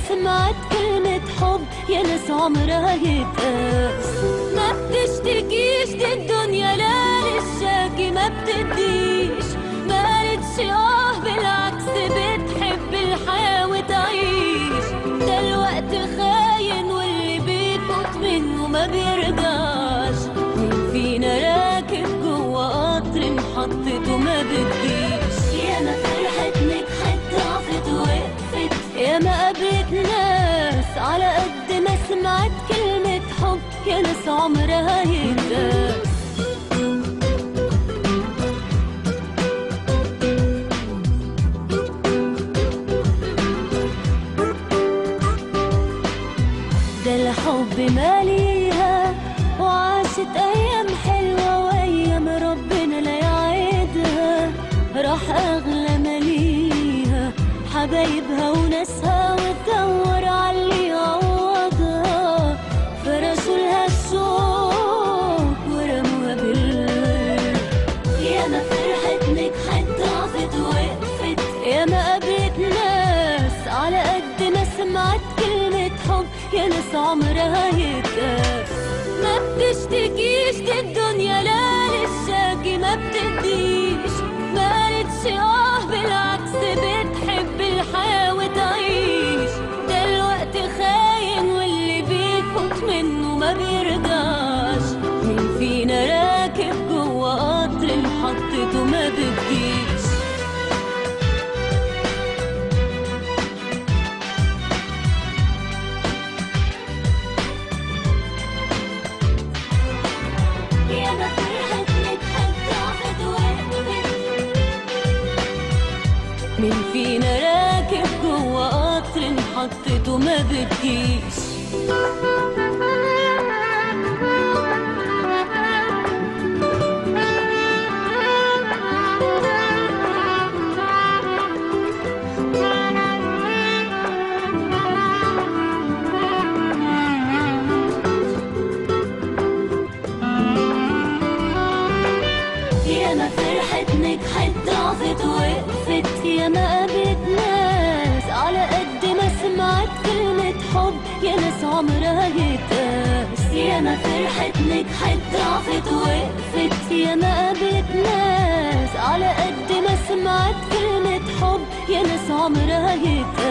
سمعت كلمة حب يا ناس عمرها يتقاس ما بتشتكيش دي الدنيا لا للشاكي ما بتديش ما قالتش اه بالعكس بتحب الحياة وتعيش ده الوقت خاين واللي بيفوت منه ما بيرجعش مين فينا راكب جوه قطر محطته وما بتجيش يا ما فرحت نجحت ضعفت وقفت يا ما قابلت ناس على قد ما سمعت كلمة حب يا ناس عمرها يتقاس ده الحب ماليها وعاشت ايام حلوه وايام ربنا لا يعيدها راح اغلى ماليها حبايبها وناسها وتدور على اللي يعوضها فرشوا لها الشوق ورموها بالورد يا ما فرحت نجحت ضعفت وقفت يا ما قابلت ناس على قد ما سمعت كلمة حب يا ناس عمرها يتقاس ما بتشتكيش دي الدنيا لا للشاكي ما بتديش ما قالتش اه بالعكس بتحب الحياة وتعيش ده الوقت خاين واللي بيفوت منه ما بيرجعش مين فينا راكب جوه قطر محطته ما بتجيش يا ما فرحت نجحت ضعفت وقفت مين فينا راكب جوه قطر محطته ما بتجيش يا ما فرحت نجحت ضعفت وقفت يا ما قابلت ناس على قد ما سمعت كلمة حب يا ناس عمرها يتقاس يا ما فرحت نجحت ضعفت وقفت يا ما قابلت ناس على قد ما سمعت كلمة حب يا ناس عمرها يتقاس